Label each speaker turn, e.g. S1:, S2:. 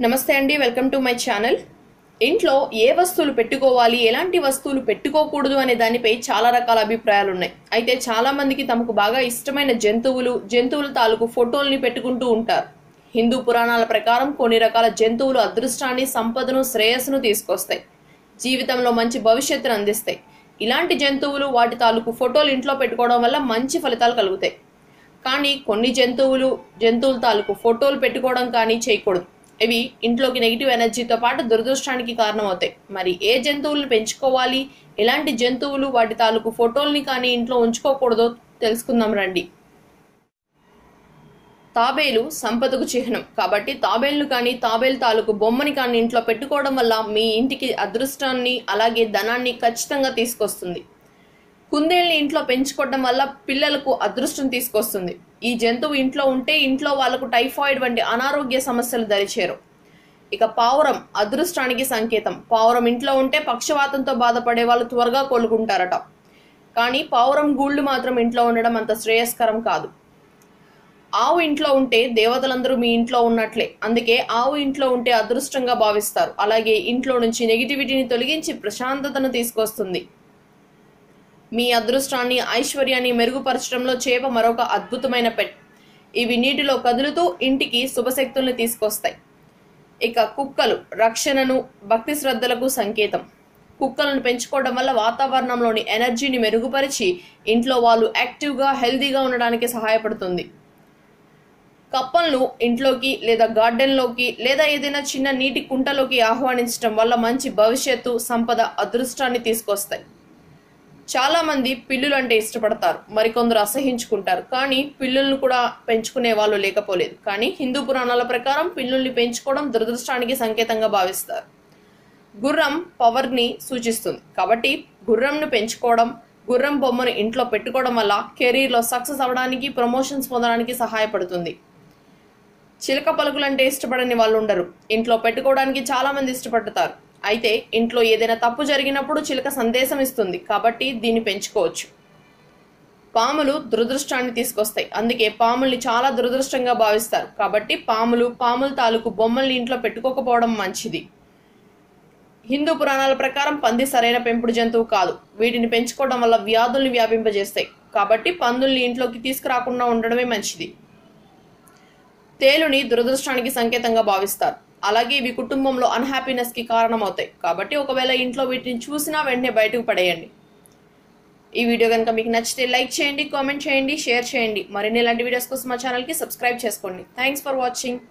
S1: నమస్తే అండి welcome to my channel ఇంట్లో ఏ వస్తువులు పెట్టుకోవాలి ఎలాంటి వస్తువులు పెట్టుకోకూడదు అనే దానిపై చాలా రకాల అభిప్రాయాలు ఉన్నాయి అయితే చాలా మందికి తమకు బాగా ఇష్టమైన జంతువులు జంతువుల తాలూకు ఫోటోల్ని పెట్టుకుంటూ ఉంటారు హిందూ పురాణాల ప్రకారం కొన్ని రకాల జంతువులు అదృష్టాన్ని సంపదను శ్రేయస్సును తీసుకొస్తాయి జీవితంలో మంచి భవిష్యత్తును అందిస్తాయి ఇలాంటి జంతువులు వాటి తాలూకు ఫోటోలు ఇంట్లో పెట్టుకోవడం వల్ల మంచి ఫలితాలు కలుగుతాయి కానీ కొన్ని జంతువులు జంతువుల తాలూకు ఫోటోలు పెట్టుకోవడం కానీ చేయకూడదు ఇవి ఇంట్లోకి నెగిటివ్ ఎనర్జీతో పాటు దురదృష్టానికి కారణమవుతాయి మరి ఏ జంతువులను పెంచుకోవాలి ఎలాంటి జంతువులు వాటి తాలూకు ఫోటోల్ని కానీ ఇంట్లో ఉంచుకోకూడదో తెలుసుకుందాం రండి తాబేలు సంపదకు చిహ్నం కాబట్టి తాబేలు కానీ తాబేలు తాలూకు బొమ్మని కానీ ఇంట్లో పెట్టుకోవడం వల్ల మీ ఇంటికి అదృష్టాన్ని అలాగే ధనాన్ని ఖచ్చితంగా తీసుకొస్తుంది కుందేల్ని ఇంట్లో పెంచుకోవడం వల్ల పిల్లలకు అదృష్టం తీసుకొస్తుంది ఈ జంతువు ఇంట్లో ఉంటే ఇంట్లో వాళ్ళకు టైఫాయిడ్ వంటి అనారోగ్య సమస్యలు దరిచేరు ఇక పావురం అదృష్టానికి సంకేతం పావురం ఇంట్లో ఉంటే పక్షవాతంతో బాధపడే వాళ్ళు త్వరగా కోలుకుంటారట కానీ పావురం గూళ్ళు మాత్రం ఇంట్లో ఉండడం అంత శ్రేయస్కరం కాదు ఆవు ఇంట్లో ఉంటే దేవతలందరూ మీ ఇంట్లో ఉన్నట్లే అందుకే ఆవు ఇంట్లో ఉంటే అదృష్టంగా భావిస్తారు అలాగే ఇంట్లో నుంచి నెగిటివిటీని తొలగించి ప్రశాంతతను తీసుకొస్తుంది మీ అదృష్టాన్ని ఐశ్వర్యాన్ని మెరుగుపరచడంలో చేప మరొక అద్భుతమైన పెట్ ఇవి నీటిలో కదులుతూ ఇంటికి శుభశక్తుల్ని తీసుకొస్తాయి ఇక కుక్కలు రక్షణను భక్తి శ్రద్ధలకు సంకేతం కుక్కలను పెంచుకోవడం వల్ల వాతావరణంలోని ఎనర్జీని మెరుగుపరిచి ఇంట్లో వాళ్ళు యాక్టివ్గా హెల్దీగా ఉండడానికి సహాయపడుతుంది కప్పలను ఇంట్లోకి లేదా గార్డెన్లోకి లేదా ఏదైనా చిన్న నీటి కుంటలోకి ఆహ్వానించడం వల్ల మంచి భవిష్యత్తు సంపద అదృష్టాన్ని తీసుకొస్తాయి చాలా మంది పిల్లులు అంటే ఇష్టపడతారు మరికొందరు అసహించుకుంటారు కానీ పిల్లులను కూడా పెంచుకునే వాళ్ళు లేకపోలేదు కానీ హిందూ పురాణాల ప్రకారం పిల్లుల్ని పెంచుకోవడం దురదృష్టానికి సంకేతంగా భావిస్తారు గుర్రం పవర్ని సూచిస్తుంది కాబట్టి గుర్రంను పెంచుకోవడం గుర్రం బొమ్మను ఇంట్లో పెట్టుకోవడం వల్ల కెరీర్లో సక్సెస్ అవ్వడానికి ప్రమోషన్స్ పొందడానికి సహాయపడుతుంది చిలక పలుకులంటే ఇష్టపడని వాళ్ళు ఉండరు ఇంట్లో పెట్టుకోవడానికి చాలా మంది ఇష్టపడతారు అయితే ఇంట్లో ఏదైనా తప్పు జరిగినప్పుడు చిలక సందేశం ఇస్తుంది కాబట్టి దీన్ని పెంచుకోవచ్చు పాములు దురదృష్టాన్ని తీసుకొస్తాయి అందుకే పాముల్ని చాలా దురదృష్టంగా భావిస్తారు కాబట్టి పాములు పాముల తాలూకు బొమ్మల్ని ఇంట్లో పెట్టుకోకపోవడం మంచిది హిందూ పురాణాల ప్రకారం పంది సరైన పెంపుడు జంతువు కాదు వీటిని పెంచుకోవడం వల్ల వ్యాధుల్ని వ్యాపింపజేస్తాయి కాబట్టి పందుల్ని ఇంట్లోకి తీసుకురాకుండా ఉండడమే మంచిది తేలుని దురదృష్టానికి సంకేతంగా భావిస్తారు అలాగే ఇవి కుటుంబంలో అన్హ్యాపీనెస్ కి కారణమవుతాయి కాబట్టి ఒకవేళ ఇంట్లో వీటిని చూసినా వెంటనే బయటకు పడేయండి ఈ వీడియో కనుక మీకు నచ్చితే లైక్ చేయండి కామెంట్ చేయండి షేర్ చేయండి మరిన్ని ఇలాంటి వీడియోస్ కోసం మా ఛానల్కి సబ్స్క్రైబ్ చేసుకోండి థ్యాంక్స్ ఫర్ వాచింగ్